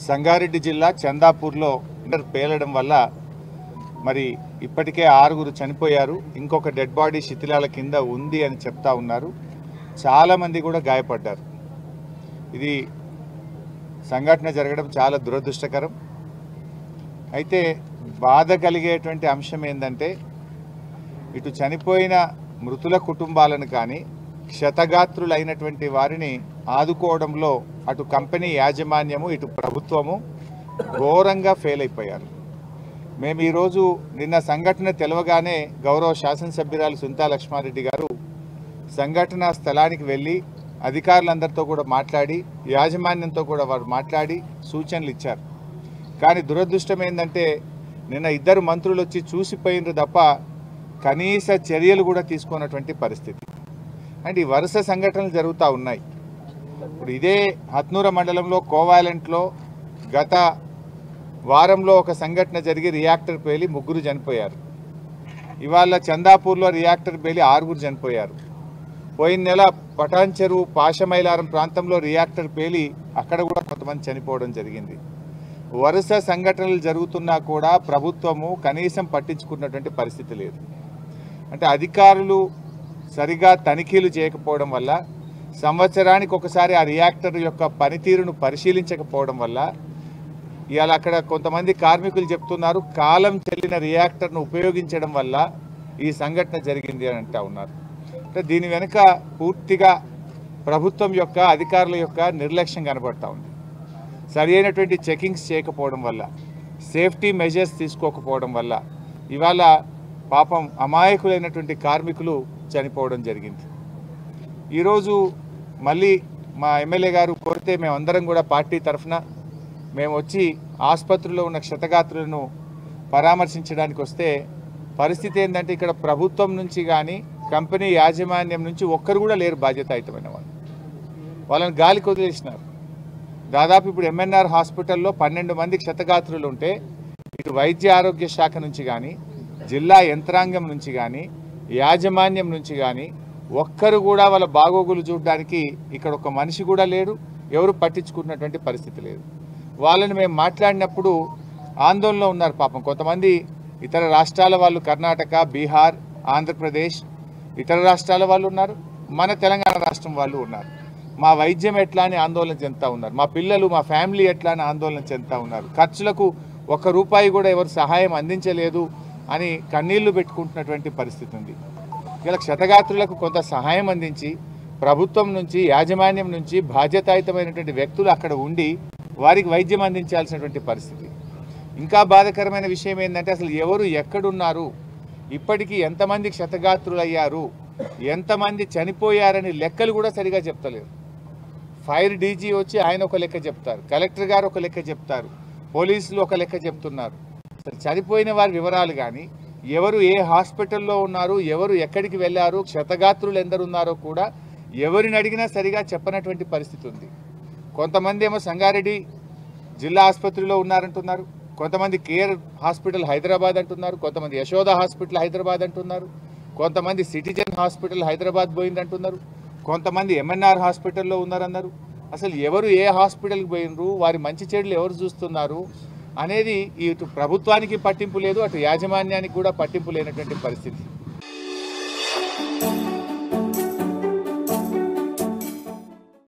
సంగారెడ్డి జిల్లా చందాపూర్లో ఇంటర్ పేలడం వల్ల మరి ఇప్పటికే ఆరుగురు చనిపోయారు ఇంకొక డెడ్ బాడీ శిథిలాల కింద ఉంది అని చెప్తా ఉన్నారు చాలామంది కూడా గాయపడ్డారు ఇది సంఘటన జరగడం చాలా దురదృష్టకరం అయితే బాధ కలిగేటువంటి అంశం ఏంటంటే ఇటు చనిపోయిన మృతుల కుటుంబాలను కానీ క్షతగాత్రులైనటువంటి వారిని ఆదుకోవడంలో అటు కంపెనీ యాజమాన్యము ఇటు ప్రభుత్వము ఘోరంగా ఫెయిల్ అయిపోయారు మేము ఈరోజు నిన్న సంఘటన తెలవగానే గౌరవ శాసనసభ్యురాలు సుంతా లక్ష్మారెడ్డి గారు సంఘటన స్థలానికి వెళ్ళి అధికారులందరితో కూడా మాట్లాడి యాజమాన్యంతో కూడా వారు మాట్లాడి సూచనలు ఇచ్చారు కానీ దురదృష్టం ఏంటంటే నిన్న ఇద్దరు మంత్రులు వచ్చి చూసిపోయినరు తప్ప కనీస చర్యలు కూడా తీసుకున్నటువంటి పరిస్థితి అండ్ ఈ వరుస సంఘటనలు జరుగుతూ ఉన్నాయి ఇప్పుడు ఇదే హత్నూర మండలంలో కోవాలెంట్లో గత వారంలో ఒక సంఘటన జరిగి రియాక్టర్ పేలి ముగ్గురు చనిపోయారు ఇవాళ చందాపూర్లో రియాక్టర్ పేలి ఆరుగురు చనిపోయారు పోయిన నెల పటాన్ చెరువు పాషమైలారం ప్రాంతంలో రియాక్టర్ పేలి అక్కడ కూడా కొంతమంది చనిపోవడం జరిగింది వరుస సంఘటనలు జరుగుతున్నా కూడా ప్రభుత్వము కనీసం పట్టించుకున్నటువంటి పరిస్థితి లేదు అంటే అధికారులు సరిగా తనిఖీలు చేయకపోవడం వల్ల సంవత్సరానికి ఒకసారి ఆ రియాక్టర్ యొక్క పనితీరును పరిశీలించకపోవడం వల్ల ఇవాళ అక్కడ కొంతమంది కార్మికులు చెప్తున్నారు కాలం చెల్లిన రియాక్టర్ను ఉపయోగించడం వల్ల ఈ సంఘటన జరిగింది అని అంటా ఉన్నారు అంటే దీని వెనుక పూర్తిగా ప్రభుత్వం యొక్క అధికారుల యొక్క నిర్లక్ష్యం కనబడతా ఉంది సరి అయినటువంటి చెకింగ్స్ చేయకపోవడం వల్ల సేఫ్టీ మెజర్స్ తీసుకోకపోవడం వల్ల ఇవాళ పాపం అమాయకులైనటువంటి కార్మికులు చనిపోవడం జరిగింది ఈరోజు మళ్ళీ మా ఎమ్మెల్యే గారు కోరితే మేమందరం కూడా పార్టీ తరఫున మేము వచ్చి ఆసుపత్రిలో ఉన్న క్షతగాత్రులను పరామర్శించడానికి వస్తే పరిస్థితి ఏంటంటే ఇక్కడ ప్రభుత్వం నుంచి కానీ కంపెనీ యాజమాన్యం నుంచి ఒక్కరు కూడా లేరు బాధ్యతాయుతమైన వాళ్ళు వాళ్ళని గాలికి వదిలేసినారు దాదాపు ఇప్పుడు ఎంఎన్ఆర్ హాస్పిటల్లో పన్నెండు మంది క్షతగాత్రులు ఉంటే ఇటు వైద్య ఆరోగ్య శాఖ నుంచి కానీ జిల్లా యంత్రాంగం నుంచి కానీ యాజమాన్యం నుంచి కానీ ఒక్కరు కూడా వాళ్ళ బాగోగులు చూడడానికి ఇక్కడ ఒక మనిషి కూడా లేడు ఎవరు పట్టించుకున్నటువంటి పరిస్థితి లేదు వాళ్ళని మేము మాట్లాడినప్పుడు ఆందోళనలో ఉన్నారు పాపం కొంతమంది ఇతర రాష్ట్రాల వాళ్ళు కర్ణాటక బీహార్ ఆంధ్రప్రదేశ్ ఇతర రాష్ట్రాల వాళ్ళు ఉన్నారు మన తెలంగాణ రాష్ట్రం వాళ్ళు ఉన్నారు మా వైద్యం ఎట్లా అని ఆందోళన చెందుతా ఉన్నారు మా పిల్లలు మా ఫ్యామిలీ ఎట్లా అని ఆందోళన చెందుతా ఉన్నారు ఖర్చులకు ఒక్క రూపాయి కూడా ఎవరు సహాయం అందించలేదు అని కన్నీళ్లు పెట్టుకుంటున్నటువంటి పరిస్థితి ఉంది ఇలా క్షతగాత్రులకు కొంత సహాయం అందించి ప్రభుత్వం నుంచి యాజమాన్యం నుంచి బాధ్యతాయుతమైనటువంటి వ్యక్తులు అక్కడ ఉండి వారికి వైద్యం అందించాల్సినటువంటి పరిస్థితి ఇంకా బాధకరమైన విషయం ఏంటంటే అసలు ఎవరు ఎక్కడున్నారు ఇప్పటికీ ఎంతమంది క్షతగాత్రులయ్యారు ఎంతమంది చనిపోయారని లెక్కలు కూడా సరిగా చెప్తలేరు ఫైర్ డీజీ వచ్చి ఆయన ఒక లెక్క చెప్తారు కలెక్టర్ గారు ఒక లెక్క చెప్తారు పోలీసులు ఒక లెక్క చెప్తున్నారు అసలు చనిపోయిన వారి వివరాలు కానీ ఎవరు ఏ హాస్పిటల్లో ఉన్నారు ఎవరు ఎక్కడికి వెళ్ళారు క్షతగాత్రులు ఎందరు ఉన్నారో కూడా ఎవరిని అడిగినా సరిగా చెప్పనటువంటి పరిస్థితి ఉంది కొంతమంది ఏమో సంగారెడ్డి జిల్లా ఆసుపత్రిలో ఉన్నారంటున్నారు కొంతమంది కేర్ హాస్పిటల్ హైదరాబాద్ అంటున్నారు కొంతమంది యశోద హాస్పిటల్ హైదరాబాద్ అంటున్నారు కొంతమంది సిటిజన్ హాస్పిటల్ హైదరాబాద్ పోయిందంటున్నారు కొంతమంది ఎంఎన్ఆర్ హాస్పిటల్లో ఉన్నారన్నారు అసలు ఎవరు ఏ హాస్పిటల్కి పోయినరు వారి మంచి చెడులు ఎవరు చూస్తున్నారు అనేది ఇటు ప్రభుత్వానికి పట్టింపు లేదు అటు యాజమాన్యానికి కూడా పట్టింపు లేనటువంటి పరిస్థితి